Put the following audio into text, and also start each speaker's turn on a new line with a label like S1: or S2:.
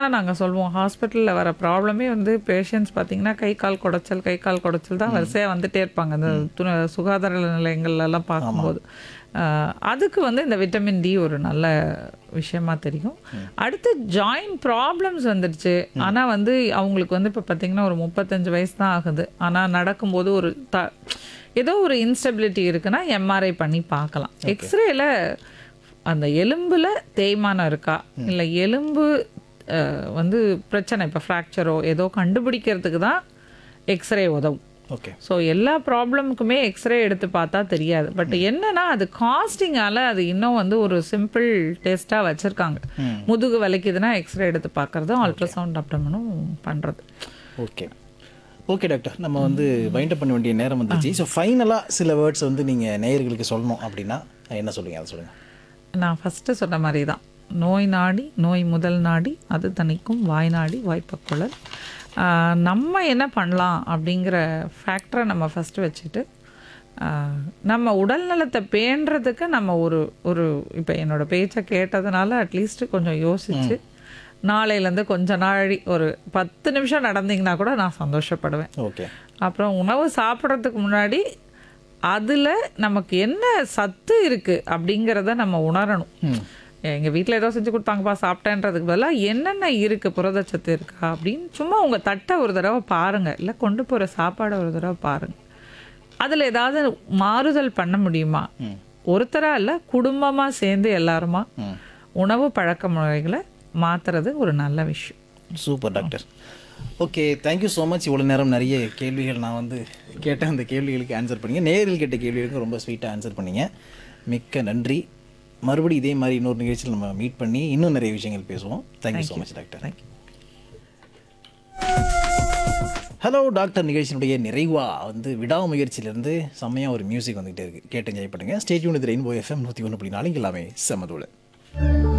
S1: தான் நாங்கள் சொல்லுவோம் ஹாஸ்பிட்டலில் வர ப்ராப்ளமே வந்து பேஷண்ட்ஸ் பார்த்தீங்கன்னா கை கால் குடைச்சல் கை கால் குடைச்சல் தான் வரிசையாக வந்துட்டே இருப்பாங்க அந்த துண சுகாதார நிலையங்கள்லாம் பார்க்கும்போது ஆஹ், அதுக்கு வந்து இந்த விட்டமின் டி ஒரு நல்ல விஷயமா தெரியும் அடுத்து ஜாயிண்ட் ப்ராப்ளம்ஸ் வந்துடுச்சு ஆனால் வந்து அவங்களுக்கு வந்து இப்போ பார்த்தீங்கன்னா ஒரு முப்பத்தஞ்சு வயசு தான் ஆகுது ஆனால் நடக்கும்போது ஒரு த ஏதோ ஒரு இன்ஸ்டபிலிட்டி இருக்குன்னா எம்ஆர்ஐ பண்ணி பார்க்கலாம் எக்ஸ்ரேல அந்த எலும்புல தேய்மானம் இருக்கா இல்லை எலும்பு அஹ், வந்து பிரச்சனை இப்போ ஃப்ராக்சரோ ஏதோ கண்டுபிடிக்கிறதுக்கு தான் எக்ஸ்ரே உதவும்
S2: ஓகே
S1: ஸோ எல்லா ப்ராப்ளமுக்குமே எக்ஸ்ரே எடுத்து பார்த்தா தெரியாது பட் என்னன்னா அது காஸ்டிங்கால அது இன்னும் வந்து ஒரு சிம்பிள் டெஸ்ட்டாக வச்சுருக்காங்க முதுகு வலிக்குதுன்னா எக்ஸ்ரே எடுத்து பார்க்கறதும் அல்ட்ராசவுண்ட் அப்டமனும் பண்ணுறது
S2: ஓகே ஓகே டாக்டர் நம்ம வந்து வைண்ட் அப் பண்ண வேண்டிய நேரம் வந்துச்சு ஸோ ஃபைனலாக சில வேர்ட்ஸ் வந்து நீங்கள் நேயர்களுக்கு சொல்லணும் அப்படின்னா என்ன சொல்லுங்க அதை சொல்லுங்கள்
S1: நான் ஃபஸ்ட்டு சொன்ன மாதிரி தான் நோய் நாடி நோய் முதல் நாடி அது தணிக்கும் வாய் நாடி வாய்ப்பக்குழல் ஆஹ் நம்ம என்ன பண்ணலாம் அப்படிங்கிற ஃபேக்டரை நம்ம ஃபஸ்ட்டு வச்சுட்டு ஆஹ் நம்ம உடல் நலத்தை பேணுறதுக்கு நம்ம ஒரு ஒரு இப்போ என்னோட பேச்சை கேட்டதுனால அட்லீஸ்ட் கொஞ்சம் யோசிச்சு நாளையிலேருந்து கொஞ்ச நாழி ஒரு பத்து நிமிஷம் நடந்தீங்கன்னா கூட நான் சந்தோஷப்படுவேன்
S2: ஓகே
S1: அப்புறம் உணவு சாப்பிட்றதுக்கு முன்னாடி அதில் நமக்கு என்ன சத்து இருக்குது அப்படிங்கிறத நம்ம உணரணும் எங்கள் வீட்டில் ஏதோ செஞ்சு கொடுத்தாங்கப்பா சாப்பிட்டேன்றதுக்கு பதிலாக என்னென்ன இருக்குது புரதச்சத்து இருக்கா அப்படின்னு சும்மா உங்கள் தட்டை ஒரு தடவை பாருங்கள் இல்லை கொண்டு போகிற சாப்பாடை ஒரு தடவை பாருங்கள் அதில் ஏதாவது மாறுதல் பண்ண முடியுமா ஒருத்தரா இல்லை குடும்பமாக சேர்ந்து எல்லாருமா உணவு பழக்க முறைகளை மாற்றுறது ஒரு நல்ல விஷயம்
S2: super doctor okay thank you so much இவ்வளோ நேரம் நிறைய கேள்விகள் நான் வந்து கேட்டேன் அந்த கேள்விகளுக்கு ஆன்சர் பண்ணீங்க நேரில் கேட்ட கேள்விகளுக்கு ரொம்ப ஸ்வீட்டாக ஆன்சர் பண்ணீங்க மிக்க நன்றி மறுபடியும் இதே மாதிரி இன்னொரு நிகழ்ச்சியில் நம்ம மீட் பண்ணி இன்னும் நிறைய விஷயங்கள் பேசுவோம் thank you so much doctor
S1: thank you
S2: hello doctor நிகழ்ச்சியினுடைய நிறைவா வந்து விடாமுயற்சியிலேருந்து செம்மையாக ஒரு மியூசிக் வந்துகிட்டே இருக்குது கேட்டு என்ஜாய் பண்ணுங்கள் ஸ்டேட்யூன் இது ரெயின்போ எஃப்எம் நூற்றி ஒன்று புள்ளி நாலு எல்லாமே செமதோடு